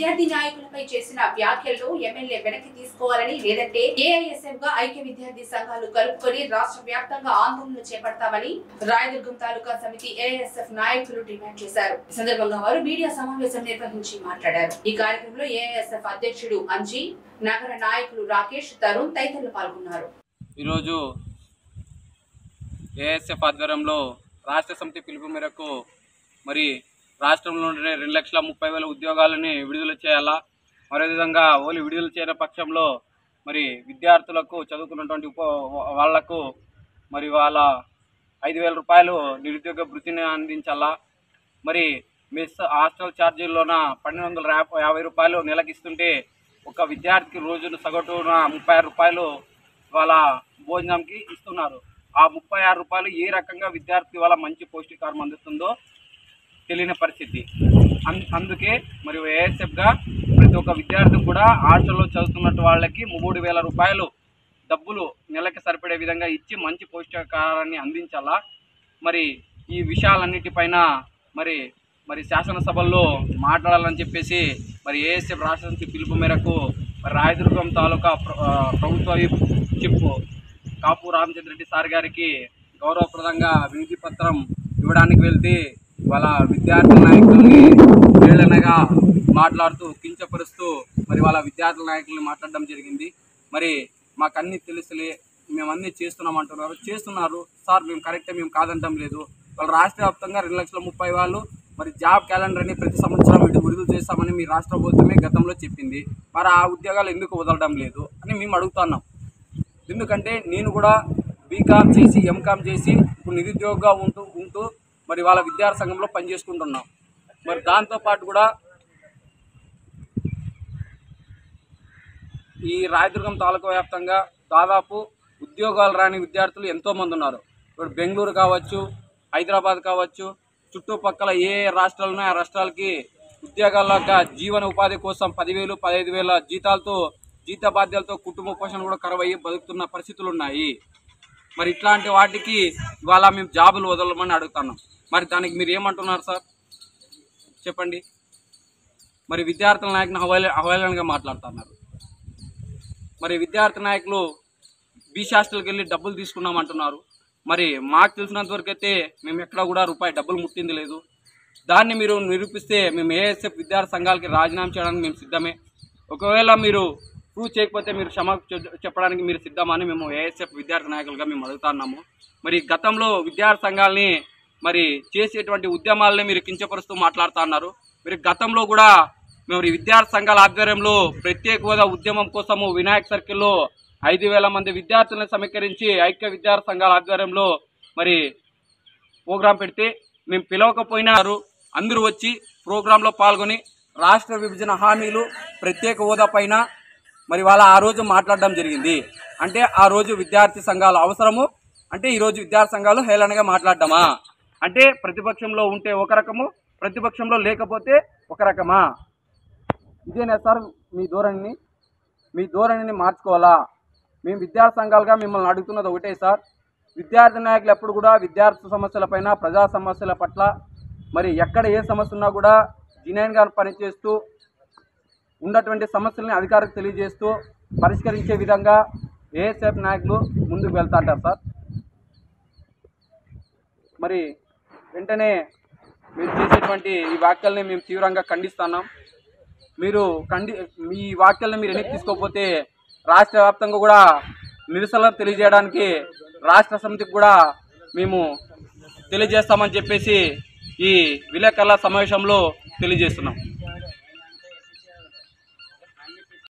విద్యార్థి నాయకులపై చేసిన వ్యాఖ్యలను ఎమ్మెల్యే వెనక్కి తీసుకోవాలని లేదంటే ఏఐఎస్ఎఫ్ గా ఐక్య విద్యార్థి సంఘాలు కలుపుకొని రాష్ట్ర వ్యాప్తంగా ఆందోళనలు చేపడతామని రాయదుర్గం తాలూకా సమితి ఏఐఎస్ఎఫ్ నాయకులు డిమాండ్ చేశారు ఈ సందర్భంగా వారు మీడియా సమావేశం నిర్వహించి మాట్లాడారు ఈ కార్యక్రమంలో ఏఐఎస్ఎఫ్ అధ్యక్షుడు అంజీ నగర నాయకులు రాకేష్ తరుణ్ తదితరులు పాల్గొన్నారు ఈరోజు ఏఎస్ఎఫ్ ఆధ్వర్యంలో రాష్ట్ర సమితి పిలుపు మేరకు మరి రాష్ట్రంలో ఉండే రెండు లక్షల ముప్పై వేల ఉద్యోగాలని విడుదల చేయాలా మరో విధంగా ఓన్లీ విడుదల చేయని పక్షంలో మరి విద్యార్థులకు చదువుకున్నటువంటి ఉప వాళ్లకు మరి వాళ్ళ ఐదు వేల రూపాయలు నిరుద్యోగ భృతిని అందించాలా మరి మెస్ హాస్టల్ ఛార్జీల్లోన పన్నెండు వందల యాభై యాభై రూపాయలు నెలకి ఇస్తుంటే ఒక విద్యార్థికి రోజును సగటున ముప్పై ఆరు రూపాయలు వాళ్ళ భోజనంకి ఇస్తున్నారు ఆ ముప్పై ఆరు రూపాయలు ఏ రకంగా విద్యార్థి వాళ్ళ మంచి పౌష్టికారం అందుతుందో తెలియని పరిస్థితి అన్ అందుకే మరియు ఏఎస్ఎఫ్గా ప్రతి ఒక్క విద్యార్థి కూడా హాస్టల్లో చదువుతున్నట్టు వాళ్ళకి మూడు వేల రూపాయలు డబ్బులు నెలకి సరిపడే విధంగా ఇచ్చి మంచి పౌష్టికాహారాన్ని అందించాలా మరి ఈ విషయాలన్నిటిపైన మరి మరి శాసనసభల్లో మాట్లాడాలని చెప్పేసి మరి ఏఎస్ఎఫ్ రాష్ట్ర సమితి పిలుపు మేరకు మరి రాయదుర్గం తాలూకా ప్ర- ఆ, ప్రభుత్వ విప్ చిప్ కాపు రామచంద్ర రెడ్డి సార్ గారికి గౌరవప్రదంగా వినతి పత్రం ఇవ్వడానికి వెళ్తే వాళ్ళ విద్యార్థి నాయకుల్ని వీళ్ళనగా మాట్లాడుతూ కించపరుస్తూ మరి వాళ్ళ విద్యార్థుల నాయకుల్ని మాట్లాడడం జరిగింది మరి మాకు అన్నీ తెలుసులే మేము అన్నీ చేస్తున్నాం అంటున్నారు చేస్తున్నారు సార్ మేము కరెక్టే మేము కాదంటాం లేదు వాళ్ళు రాష్ట్ర వ్యాప్తంగా రెండు లక్షల ముప్పై వాళ్ళు మరి జాబ్ క్యాలెండర్ అని ప్రతి సంవత్సరం ఇటు విడుదల చేస్తామని మీ రాష్ట్ర ప్రభుత్వమే గతంలో చెప్పింది మరి ఆ ఉద్యోగాలు ఎందుకు వదలడం లేదు అని మేము అడుగుతున్నాం ఎందుకంటే నేను కూడా బీకామ్ చేసి ఎంకామ్ చేసి ఇప్పుడు నిరుద్యోగంగా ఉంటూ ఉంటూ మరి వాళ్ళ విద్యార్థి సంఘంలో పనిచేసుకుంటున్నాం మరి దాంతోపాటు కూడా ఈ రాయదుర్గం తాలూకా వ్యాప్తంగా దాదాపు ఉద్యోగాలు రాని విద్యార్థులు ఎంతోమంది ఉన్నారు ఇప్పుడు బెంగళూరు కావచ్చు హైదరాబాద్ కావచ్చు చుట్టుపక్కల ఏ ఏ రాష్ట్రాలు ఉన్నాయో ఆ రాష్ట్రాలకి ఉద్యోగాల జీవన ఉపాధి కోసం పదివేలు పదహైదు వేల జీతాలతో జీత బాధ్యతలతో కుటుంబ పోషణ కూడా కరువయ్యి బతుకుతున్న పరిస్థితులు ఉన్నాయి మరి ఇట్లాంటి వాటికి ఇవాళ మేము జాబులు వదలమని అడుగుతున్నాం మరి దానికి మీరు ఏమంటున్నారు సార్ చెప్పండి మరి విద్యార్థుల నాయకుని అవహేళ అవహేళనగా మాట్లాడుతున్నారు మరి విద్యార్థి నాయకులు బీసీ హాస్టల్కి వెళ్ళి డబ్బులు తీసుకున్నాం అంటున్నారు మరి మాకు తెలిసినంత వరకు అయితే మేము ఎక్కడ కూడా రూపాయి డబ్బులు ముట్టింది లేదు దాన్ని మీరు నిరూపిస్తే మేము ఏఎస్ఎఫ్ విద్యార్థి సంఘాలకి రాజీనామా చేయడానికి మేము సిద్ధమే ఒకవేళ మీరు ప్రూవ్ చేయకపోతే మీరు క్షమ చె- చెప్పడానికి మీరు సిద్ధమని మేము ఏఎస్ఎఫ్ విద్యార్థి నాయకులుగా మేము అడుగుతున్నాము మరి గతంలో విద్యార్థి సంఘాలని మరి చేసేటువంటి ఉద్యమాలని మీరు కించపరుస్తూ మాట్లాడుతున్నారు మీరు గతంలో కూడా మేము ఈ విద్యార్థి సంఘాల ఆధ్వర్యంలో ప్రత్యేక హోదా ఉద్యమం కోసము వినాయక్ సర్కిల్లో ఐదు వేల మంది విద్యార్థులను సమీకరించి ఐక్య విద్యార్థి సంఘాల ఆధ్వర్యంలో మరి ప్రోగ్రాం పెడితే మేము పిలవకపోయినారు అందరూ వచ్చి ప్రోగ్రాంలో పాల్గొని రాష్ట్ర విభజన హామీలు ప్రత్యేక హోదా పైన మరి వాళ్ళ ఆ రోజు మాట్లాడడం జరిగింది అంటే ఆ రోజు విద్యార్థి సంఘాలు అవసరము అంటే ఈ రోజు విద్యార్థి సంఘాలు హేళనగా మాట్లాడడమా అంటే ప్రతిపక్షంలో ఉంటే ఒక రకము ప్రతిపక్షంలో లేకపోతే ఒక రకమా ఇదేనా సార్ మీ ధోరణిని మీ ధోరణిని మార్చుకోవాలా మేము విద్యార్థి సంఘాలుగా మిమ్మల్ని అడుగుతున్నది ఒకటే సార్ విద్యార్థి నాయకులు ఎప్పుడు కూడా విద్యార్థి సమస్యలపైన ప్రజా సమస్యల పట్ల మరి ఎక్కడ ఏ సమస్య ఉన్నా కూడా జినైన్గా పనిచేస్తూ ఉన్నటువంటి సమస్యల్ని అధికారులకు తెలియజేస్తూ పరిష్కరించే విధంగా ఏఎస్ఎఫ్ నాయకులు ముందుకు వెళ్తాంటారు సార్ మరి వెంటనే మీరు చేసేటువంటి ఈ వ్యాఖ్యల్ని మేము తీవ్రంగా ఖండిస్తున్నాం మీరు ఖండి మీ వ్యాఖ్యల్ని మీరు వెనక్కి తీసుకోకపోతే రాష్ట్ర వ్యాప్తంగా కూడా నిరసన తెలియజేయడానికి రాష్ట్ర సమితికి కూడా మేము తెలియజేస్తామని చెప్పేసి ఈ విలేకరుల సమావేశంలో తెలియజేస్తున్నాం